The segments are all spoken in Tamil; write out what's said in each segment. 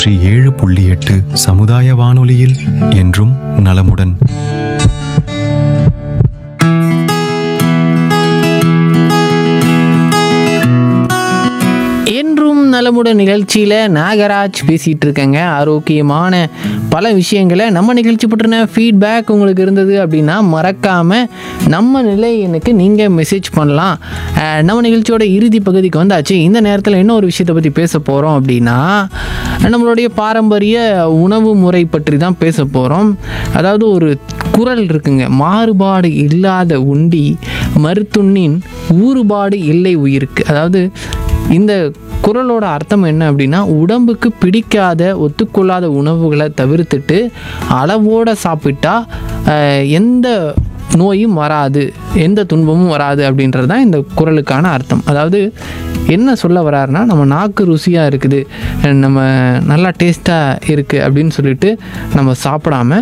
நூற்றி ஏழு புள்ளி எட்டு சமுதாய வானொலியில் என்றும் நலமுடன் என்றும் நலமுடன் நிகழ்ச்சியில் நாகராஜ் பேசிகிட்டு இருக்கேங்க ஆரோக்கியமான பல விஷயங்களை நம்ம நிகழ்ச்சி பற்றின ஃபீட்பேக் உங்களுக்கு இருந்தது அப்படின்னா மறக்காமல் நம்ம நிலை எனக்கு நீங்கள் மெசேஜ் பண்ணலாம் அஹ் நம்ம நிகழ்ச்சியோட இறுதி பகுதிக்கு வந்தாச்சு இந்த நேரத்தில் என்ன ஒரு விஷயத்தை பற்றி பேச போகிறோம் அப்படின்னா நம்மளுடைய பாரம்பரிய உணவு முறை பற்றி தான் பேச போகிறோம் அதாவது ஒரு குரல் இருக்குங்க மாறுபாடு இல்லாத உண்டி மருத்துண்ணின் ஊறுபாடு இல்லை உயிருக்கு அதாவது இந்த குரலோட அர்த்தம் என்ன அப்படின்னா உடம்புக்கு பிடிக்காத ஒத்துக்கொள்ளாத உணவுகளை தவிர்த்துட்டு அளவோட சாப்பிட்டா அஹ், எந்த நோயும் வராது எந்த துன்பமும் வராது அப்படின்றது தான் இந்த குரலுக்கான அர்த்தம் அதாவது என்ன சொல்ல வராருன்னா நம்ம நாக்கு ருசியாக இருக்குது நம்ம நல்லா டேஸ்ட்டாக இருக்குது அப்படின்னு சொல்லிட்டு நம்ம சாப்பிடாம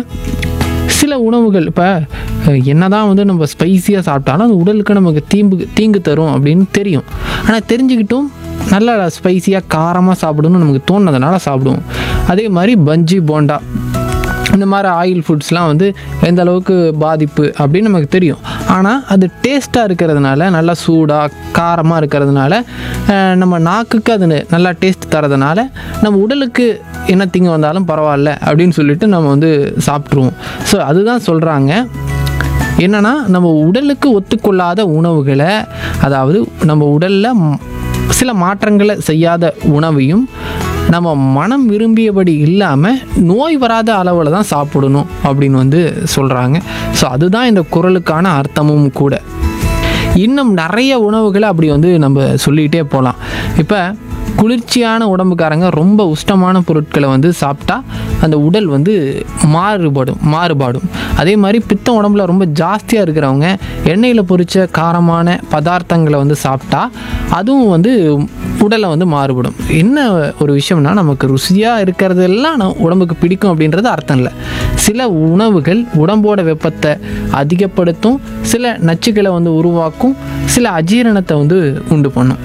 சில உணவுகள் இப்போ என்னதான் வந்து நம்ம ஸ்பைசியாக சாப்பிட்டாலும் அது உடலுக்கு நமக்கு தீம்பு தீங்கு தரும் அப்படின்னு தெரியும் ஆனால் தெரிஞ்சுக்கிட்டும் நல்லா ஸ்பைசியாக காரமாக சாப்பிடணும்னு நமக்கு தோணுனதுனால சாப்பிடுவோம் அதே மாதிரி பஞ்சி போண்டா இந்த மாதிரி ஆயில் ஃபுட்ஸ்லாம் வந்து எந்த அளவுக்கு பாதிப்பு அப்படின்னு நமக்கு தெரியும் ஆனால் அது டேஸ்ட்டாக இருக்கிறதுனால நல்லா சூடாக காரமாக இருக்கிறதுனால அஹ், நம்ம நாக்குக்கு அது நல்லா டேஸ்ட் தரதுனால நம்ம உடலுக்கு என்ன தீங்கு வந்தாலும் பரவாயில்ல அப்படின்னு சொல்லிட்டு நம்ம வந்து சாப்பிட்ருவோம் ஸோ அதுதான் சொல்கிறாங்க என்னன்னா நம்ம உடலுக்கு ஒத்துக்கொள்ளாத உணவுகளை அதாவது நம்ம உடலில் சில மாற்றங்களை செய்யாத உணவையும் நம்ம மனம் விரும்பியபடி இல்லாமல் நோய் வராத அளவில் தான் சாப்பிடணும் அப்படின்னு வந்து சொல்கிறாங்க ஸோ அதுதான் இந்த குரலுக்கான அர்த்தமும் கூட இன்னும் நிறைய உணவுகளை அப்படி வந்து நம்ம சொல்லிகிட்டே போகலாம் இப்போ குளிர்ச்சியான உடம்புக்காரங்க ரொம்ப உஷ்டமான பொருட்களை வந்து சாப்பிட்டா அந்த உடல் வந்து மாறுபடும் மாறுபாடும் அதே மாதிரி பித்தம் உடம்புல ரொம்ப ஜாஸ்தியாக இருக்கிறவங்க எண்ணெயில் பொரிச்ச காரமான பதார்த்தங்களை வந்து சாப்பிட்டா அதுவும் வந்து உடலை வந்து மாறுபடும் என்ன ஒரு விஷயம்னா நமக்கு ருசியாக இருக்கிறதெல்லாம் நம்ம உடம்புக்கு பிடிக்கும் அப்படின்றது அர்த்தம் இல்லை சில உணவுகள் உடம்போட வெப்பத்தை அதிகப்படுத்தும் சில நச்சுக்களை வந்து உருவாக்கும் சில அஜீரணத்தை வந்து உண்டு பண்ணும்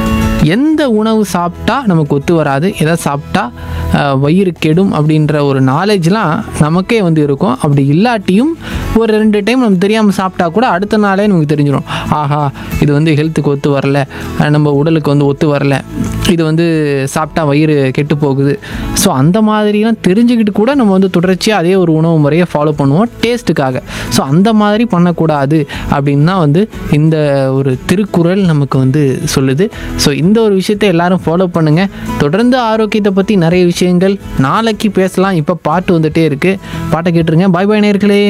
எந்த உணவு சாப்பிட்டா நமக்கு ஒத்து வராது எதை சாப்பிட்டா அஹ், வயிறு கெடும் அப்படின்ற ஒரு நாலேஜ்லாம் நமக்கே வந்து இருக்கும் அப்படி இல்லாட்டியும் ஒரு ரெண்டு டைம் நம்ம தெரியாமல் சாப்பிட்டா கூட அடுத்த நாளே நமக்கு தெரிஞ்சிடும் ஆஹா இது வந்து ஹெல்த்துக்கு ஒத்து வரல அஹ், நம்ம உடலுக்கு வந்து ஒத்து வரல இது வந்து சாப்பிட்டா வயிறு கெட்டு போகுது ஸோ அந்த மாதிரிலாம் தெரிஞ்சுக்கிட்டு கூட நம்ம வந்து தொடர்ச்சியாக அதே ஒரு உணவு முறையை ஃபாலோ பண்ணுவோம் டேஸ்ட்டுக்காக ஸோ அந்த மாதிரி பண்ணக்கூடாது அப்படின்னு தான் வந்து இந்த ஒரு திருக்குறள் நமக்கு வந்து சொல்லுது ஸோ இந்த ஒரு விஷயத்தை எல்லாரும் ஃபாலோ பண்ணுங்கள் தொடர்ந்து ஆரோக்கியத்தை பற்றி நிறைய விஷயங்கள் நாளைக்கு பேசலாம் இப்போ பாட்டு வந்துட்டே இருக்குது பாட்டை கேட்டுருங்க பாய் பாய் நேர்களே